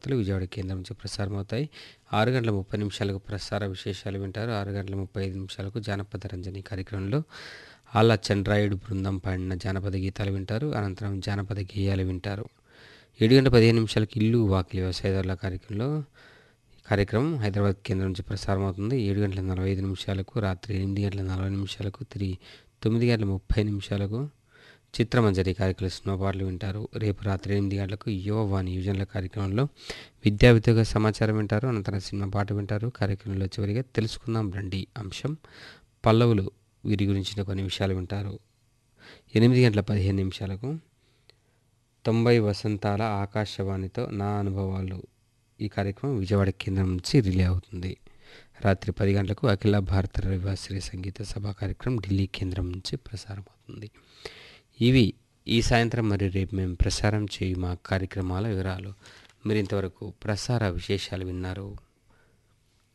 వార్తలు విజయవాడ కేంద్రం నుంచి ప్రసారం అవుతాయి ఆరు గంటల ముప్పై నిమిషాలకు ప్రసార విశేషాలు వింటారు ఆరు గంటల ముప్పై ఐదు నిమిషాలకు జానపద రంజని కార్యక్రమంలో ఆళ్ళ చంద్రాయుడు బృందం పాడిన జానపద గీతాలు వింటారు అనంతరం జానపద గేయాలు వింటారు ఏడు గంటల పదిహేను నిమిషాలకు ఇల్లు వాకిలి వ్యవసాయదారుల కార్యక్రమంలో కార్యక్రమం హైదరాబాద్ కేంద్రం నుంచి ప్రసారం అవుతుంది ఏడు గంటల నలభై ఐదు నిమిషాలకు రాత్రి ఎనిమిది గంటల నలభై నిమిషాలకు తిరిగి తొమ్మిది గంటల ముప్పై నిమిషాలకు చిత్రమంజరి కార్యక్రమం సినిమా పాటలు వింటారు రేపు రాత్రి ఎనిమిది గంటలకు యువవాణి యువజనుల కార్యక్రమంలో విద్యా ఉద్యోగ సమాచారం వింటారు అనంతరం సినిమా పాట వింటారు కార్యక్రమంలో చివరిగా తెలుసుకుందాం రండి అంశం పల్లవులు వీరి గురించిన కొన్ని విషయాలు వింటారు ఎనిమిది గంటల పదిహేను నిమిషాలకు తొంభై వసంతాల ఆకాశవాణితో నా అనుభవాలు ఈ కార్యక్రమం విజయవాడ కేంద్రం నుంచి రిలే అవుతుంది రాత్రి పది గంటలకు అఖిల భారత రవివాసరి సంగీత సభా కార్యక్రమం ఢిల్లీ కేంద్రం నుంచి ప్రసారం అవుతుంది ఇవి ఈ సాయంత్రం మరియు రేపు మేము ప్రసారం చేయు మా కార్యక్రమాల వివరాలు మీరు ఇంతవరకు ప్రసార విశేషాలు విన్నారు